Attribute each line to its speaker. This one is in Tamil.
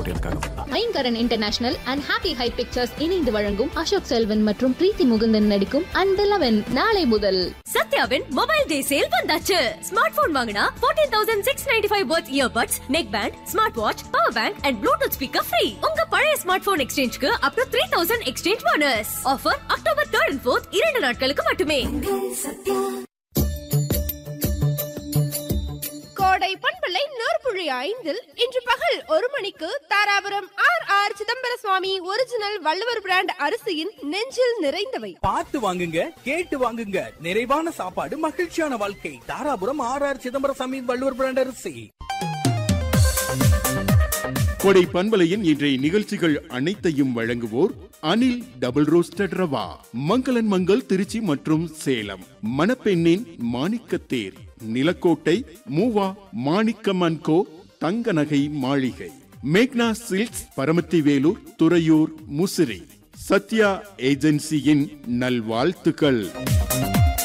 Speaker 1: எனக்காக வந்தா
Speaker 2: Ayngaran International and Happy High Pictures இணைந்து வழங்கும் அசோக் செல்வன் மற்றும் பிரீத்தி முகுந்தன் நடிக்கும் அண்ட் லெவன் நாளை முதல்
Speaker 3: சத்யாவின் மொபைல் டே சேல் வந்தாச்சு ஸ்மார்ட் போன் வாங்கினா 14695 thousand six ninety five worth earbuds neck band smart watch power bank and bluetooth speaker free உங்க பழைய ஸ்மார்ட் போன் எக்ஸ்சேஞ்சுக்கு up to three thousand exchange bonus offer October third and fourth இரண்டு நாட்களுக்கு மட்டுமே
Speaker 4: கோடை பண்பலை நூற்புழி ஐந்தில் இன்று பகல் ஒரு மணிக்கு Dharapuram R R Chidambara Swami original Valluvar brand அரிசியின் நெஞ்சில் நிறைந்தவை
Speaker 5: பார்த்து வாங்குங்க கேட்டு வாங்குங்க நிறைவான சாப்பாடு மகிழ்ச்சியான வாழ்க்கை Dharapuram R R Chidambaraswamy Valluvar brand அரிசி
Speaker 6: கொடை பண்பலையின் இன்றைய நிகழ்ச்சிகள் அனைத்தையும் வழங்குவோர் அனில் டபுள் ரோஸ்டட் ரவா மங்களன் மங்கள் திருச்சி மற்றும் சேலம் மணப்பெண்ணின் மாணிக்கத்தேர் நிலக்கோட்டை மூவா மாணிக்கமன்கோ தங்க நகை மாளிகை மேக்னா சில்க்ஸ் பரமத்தி வேலூர் துறையூர் முசிறி சத்யா ஏஜென்சியின் நல்வாழ்த்துக்கள்